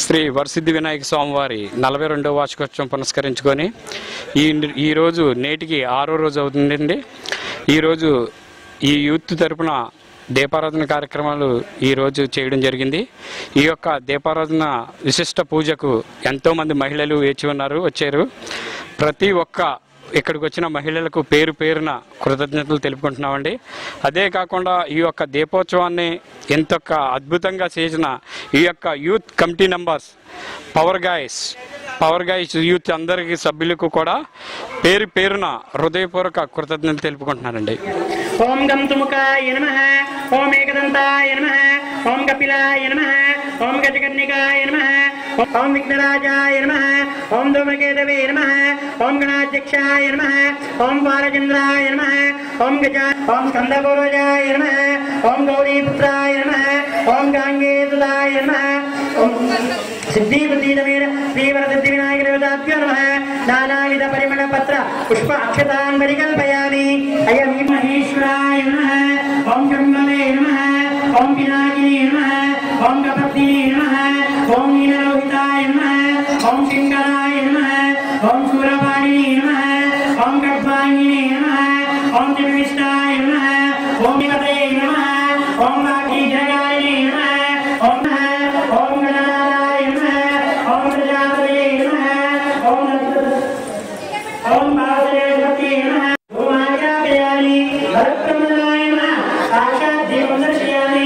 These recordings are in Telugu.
శ్రీ వరసిద్ధి వినాయక స్వామివారి నలభై రెండవ వార్షికోత్సవం పురస్కరించుకొని ఈ ఈరోజు నేటికి ఆరో రోజు అవుతుందండి ఈరోజు ఈ యూత్ తరపున దీపారాధన కార్యక్రమాలు ఈరోజు చేయడం జరిగింది ఈ యొక్క దీపారాధన విశిష్ట పూజకు ఎంతోమంది మహిళలు వేచి ఉన్నారు వచ్చారు ప్రతి ఒక్క ఇక్కడికి వచ్చిన మహిళలకు పేరు పేరున కృతజ్ఞతలు తెలుపుకుంటున్నామండి అదే కాకుండా ఈ యొక్క దీపోత్సవాన్ని ఎంత అద్భుతంగా చేసిన ఈ యొక్క youth committee numbers power guys power guys youth అందరికీ సభ్యులకు కూడా పేరు పేరున హృదయపూర్వక కృతజ్ఞతలు తెలుపుకుంటున్నానండి ఓం గంతుముఖాయ నమ ఓం ఏకదంతాయ నమ ఓం కపిలాయ నమ ఓం గజకర్ణికాయ నమ ఓం విఘ్నరాజాయ నమ ఓం ధూమకేతవే నమ ఓం గణాధ్యక్షాయ నమ ఓం బాలచంద్రాయ నమ ఓం గజ ఓం స్కందపూర్వజాయ నమ ఓం గౌరీపుత్రాయ నమ ఓం గాంగేతులాయ నమ ఓం సిద్ధిబుద్ధిదమేన శ్రీవరసిద్ధి వినాయక దేవతాభ్యో నమ నానావిధ పరిమళ పత్ర పుష్ప అక్షతాన్ పరికల్పయామి అయం మహేశ్వరాయ నమ ఓం బ్రహ్మవే నమ ఓం పినాకినే నమ ఓం కపత్తినే నమ ఓం నీలలోహితాయ నమ ఓం శంకరాయ నమ ఓం శూరపాణినే నమ ఓం గర్భాంగినే నమ ఓం త్రివిష్టాయ నమ ఓం విమతయే నమ ఓం వాకి జగాయ నమ ఓం ఓం గణాయ నమ ఓం ప్రజాపతయే నమ ఓం ఓం భారతదేవతే నమ ఓం ఆజ్ఞాపయామి భరత్ప్రమదాయ నమ సాక్షాత్ దేవం దర్శయామి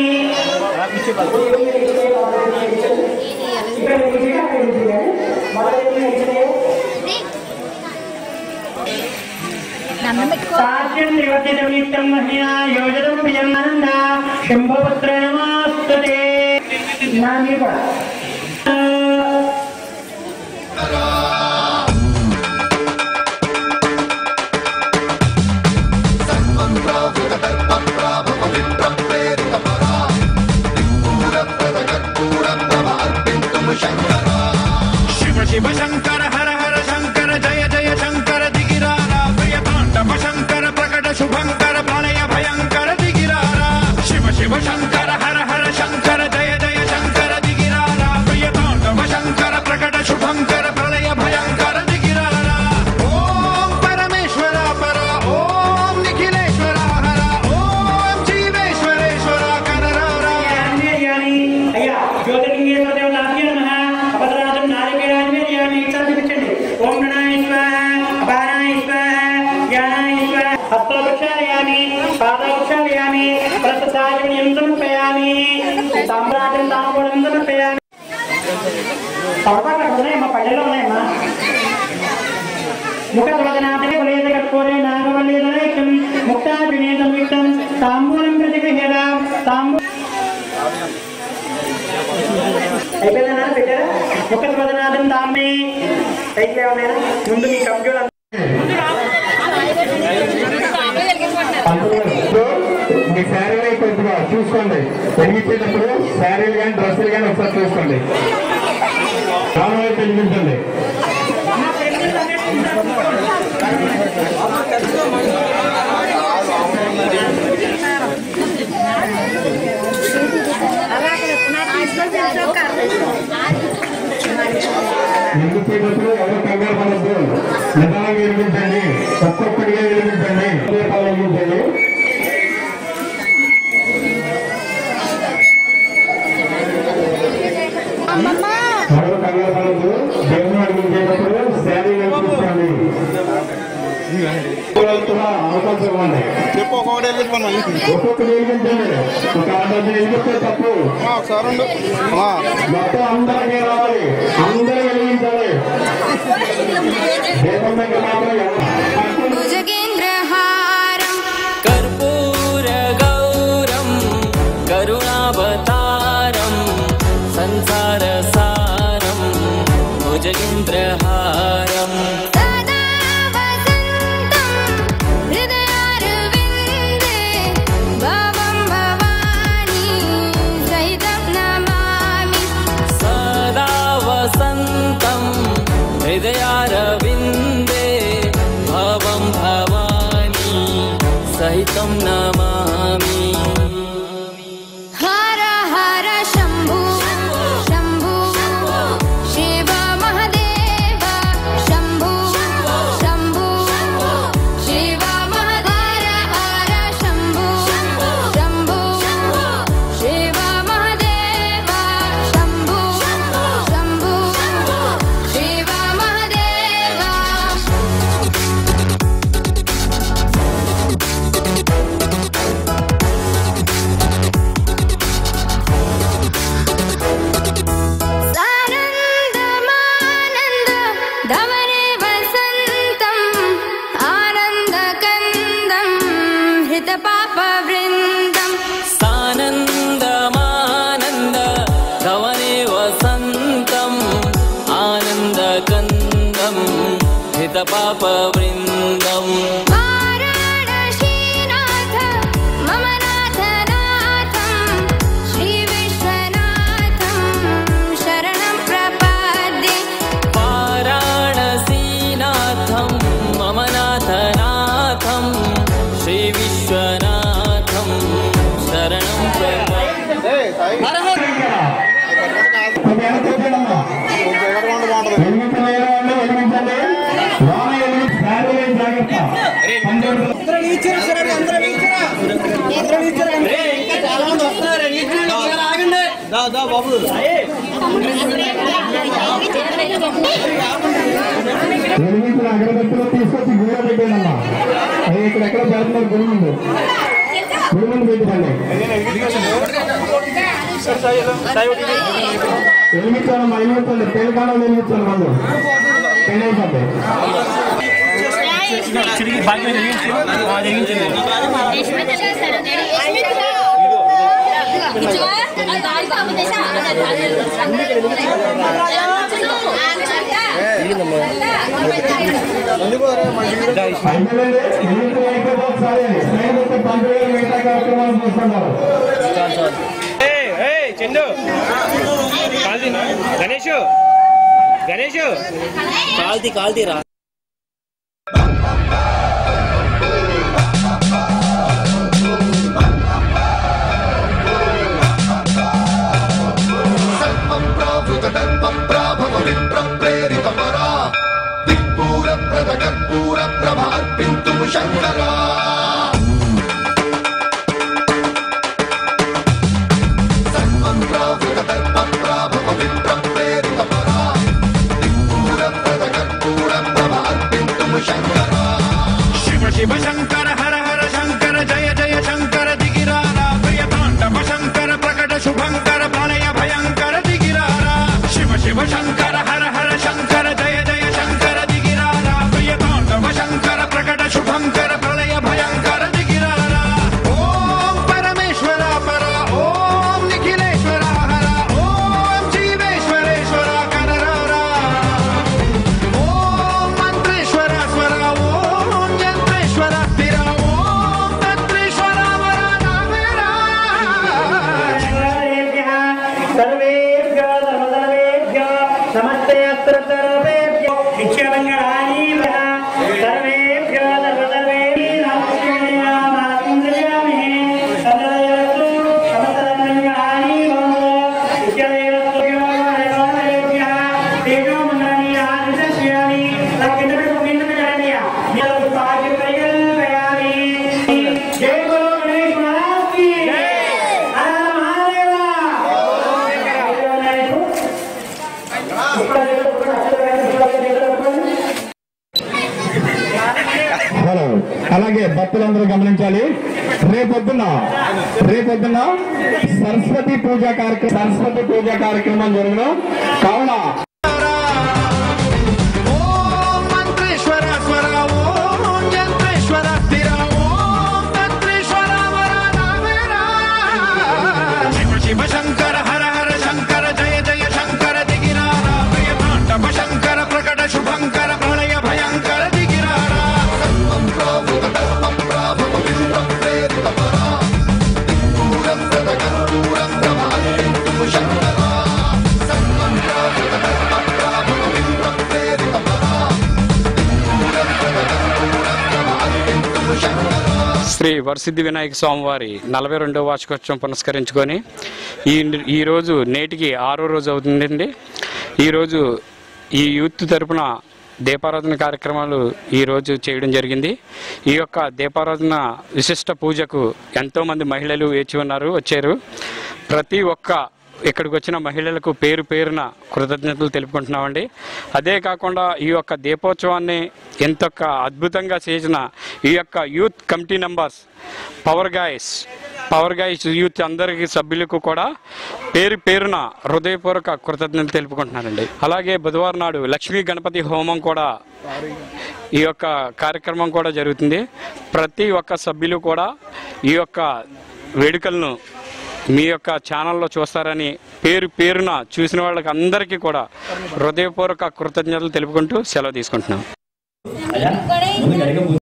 ఇక్కడ నుంచి అక్కడ నుంచి కానీ మొదటి నుంచి సాధ్యం నివర్తితం నిత్యం మహిళా యోజనం విజయానంద శంభపుత్ర నమస్తుతే నాని కూడా शिव शिव शङ्कर हर हर शङ्कर जय जय शङ्कर दिगिरारा प्रिय ताण्डव शङ्कर प्रकट शुभङ्कर प्रलय भयङ्कर दिगिरारा शिव शिव शङ्कर हर हर शङ्कर जय जय शङ्कर दिगिरारा प्रिय ताण्डव शङ्कर प्रकट शुभङ्कर प्रलय भयङ्कर दिगिरारा ॐ परमेश्वर पर ॐ निखिलेश्वर हर ॐ जीवेश्वरेश्वर कररारा ఆంజనేయాని అయ్యా జ్యోతిర్లింగేశ్వర దేవతాభ్యో నమః అపదరాజం నారికేళాంజనేయాని ఇక్కడ చూపించండి ఓం గణాయ స్వాహ అపారాయ స్వాహ జ్ఞానాయ స్వాహ హస్తవృక్షాలయామి పాదవృక్షాలయామి ప్రసాదం సమర్పయామి సామ్రాజ్యం తాంబూలం సమర్పయామి పొరపాటు ఉన్నాయమ్మా పల్లెలో ఉన్నాయమ్మా ముఖద్వదనాథనే వలేద కట్టుకోరే నాగవల్లేదనైకం ముక్తాభినే సంయుక్తం తాంబూలం ప్రతిగృహ్యత తాంబూ అయిపోయిందా పెట్టారా ముఖద్వదనాథం తామే పైకి లేవలేదా ముందు మీ కంప్యూటర్ మీ శారీలు కొద్దిగా చూసుకోండి వెలిగించేటప్పుడు శారీలు కానీ డ్రెస్సులు కానీ ఒకసారి చూసుకోండి చాలా వైపు వెలిగించండి వెలిగించేటప్పుడు ఎవరు కంగారు పడద్దు నిదానంగా వెలిగించండి ఒక్కొక్కటిగా వెలిగించండి దీపాలు వెలిగించండి ఎవరు కంగారు పడద్దు దేవుని వెలిగించేటప్పుడు శారీలు వెలిగించండి వెళ్తున్నా అవకాశం ఇవ్వండి చెప్పు ఒక్కొక్కటి వెళ్ళిపోయి ఒక్కొక్కటి వెలిగించండి ఒక అర్ధ వెలిగిస్తే తప్పు ఒకసారి ఉండు ఆ, మొత్తం అందరికీ రావాలి అందరూ వెలిగించాలి దీపం దగ్గర మాత్రం ఎవరు- భుజగేంద్రహారం कर्पूरगौरं करुणावतारं संसारसारं भुजगेन्द्रहारम् సదా వసంతం హృదయారవిందే భవం భవాని సైతం నమామి सदा वसन्तं हृदयारविन्दे भवं भवानी सहितं नमामि హర హర శంభు శంభు पतितपापवृन्दम् वाराणसीनाथ मम नाथनाथं श्रीविश्वनाथं शरणं प्रपद्ये वाराणसीनाथं मम नाथनाथं श्रीविश्वनाथं शरणं प्रपद्ये కొంచెం వెనక్కి వచ్చేయండమ్మా. వెలిగించలేని వాళ్ళు వెలిగించండి. లోన వెలిగి- శారీ వేసి జాగ్రత్త. పంజాబ్ వెలిగించిన అగరబత్తులు తీసుకొచ్చి గుడిలో పెట్టేయండమ్మా అది ఇక్కడ ఎక్కడ పెడుతున్నారు గుడి ముందు గుడి ముందు పెట్టుకోండి వెలిగించాలమ్మా వెలిగించండి పెళ్ళికాలం వెలిగించాలి వాళ్ళు పెళ్ళి అయిపోతే అయిపోయింది వెలిగించిన అయిపోతే ఒకసారి స్నేహితులతో పంపిణీ మిగతా కార్యక్రమాలు చూస్తున్నారు చందు గణేష్ గణేష్ కాల్తీ కాల్తీ రా శివ శివ శంకర హర హర శంకర జయ జయ శంకర దిగిరారా ప్రియ తాండవ శంకర ప్రకట శుభంకర ప్రళయ భయంకర దిగిరారా శివ శివ శంకర హర హర శంకర జయ జయ శంకర దిగిరారా ప్రియ తాండవ శంకర ప్రకట శుభంకర ప్రళయ భయంకర దిగిరారా ఓం పరమేశ్వర పర ఓం నిఖిలేశ్వర హర ఓం జీవేశ్వరేశ్వర కరరారా ఓం మంత్రేశ్వర స్వర ఓం యంత్రేశ్వర స్థిర ఓం తంత్రేశ్వర వర నావేరా सर्वेभ्यो धर्मधर्मेभ्यो नमस्ते अत्र सर्वेभ्यो नित्यमङ्गलानीभ्यः सर्वेभ्यो धर्मधर्मेभ्यः नमस्कृत्यामि तदयस्तु समस्तमङ्गलानि भवन्तु नित्यदेवस्तु योगेभ्यः तेजो मङ्गलानि आदिशस्यामि लक्ष्मीनमकरणीय भाग्यप्रयल्पयामि जय गुरु गणेश महाराज की जय हर महादेवा హలో అలాగే భక్తులందరూ గమనించాలి రేపొద్దున రేపొద్దున సరస్వతి పూజ కార్యక్రమం సరస్వతి పూజ కార్యక్రమం జరుగును కావున ఓం మంత్రేశ్వర స్వర ఓం యంత్రేశ్వర స్థిర ఓం తంత్రేశ్వర వర నావేరా శివ శివ శంకర హర హర శంకర జయ జయ శంకర దిగిరారా ప్రియ తాండవ శంకర ప్రకట శుభంకర ప్రళయ భయంకర దిగిరారా శ్రీ వరసిద్ధి వినాయక స్వామివారి నలభై రెండవ వార్షికోత్సవం పురస్కరించుకొని ఈ ఈరోజు నేటికి ఆరో రోజు అవుతుందండి ఈరోజు ఈ యూత్ తరపున దీపారాధన కార్యక్రమాలు ఈరోజు చేయడం జరిగింది ఈ యొక్క దీపారాధన విశిష్ట పూజకు ఎంతోమంది మహిళలు వేచి ఉన్నారు వచ్చారు ప్రతి ఒక్క ఇక్కడికి వచ్చిన మహిళలకు పేరు పేరున కృతజ్ఞతలు తెలుపుకుంటున్నామండి అదే కాకుండా ఈ యొక్క దీపోత్సవాన్ని ఎంతొక్క అద్భుతంగా చేసిన ఈ యొక్క youth committee members power guys power guys youth అందరికీ సభ్యులకు కూడా పేరు పేరున హృదయపూర్వక కృతజ్ఞతలు తెలుపుకుంటున్నానండి అలాగే బుధవారం నాడు లక్ష్మీ గణపతి హోమం కూడా ఈ యొక్క కార్యక్రమం కూడా జరుగుతుంది ప్రతి ఒక్క సభ్యులు కూడా ఈ యొక్క వేడుకలను మీ యొక్క ఛానల్లో చూస్తారని పేరు పేరున చూసిన వాళ్ళకి అందరికీ కూడా హృదయపూర్వక కృతజ్ఞతలు తెలుపుకుంటూ సెలవు తీసుకుంటున్నాం రాజా ముందు గడిగ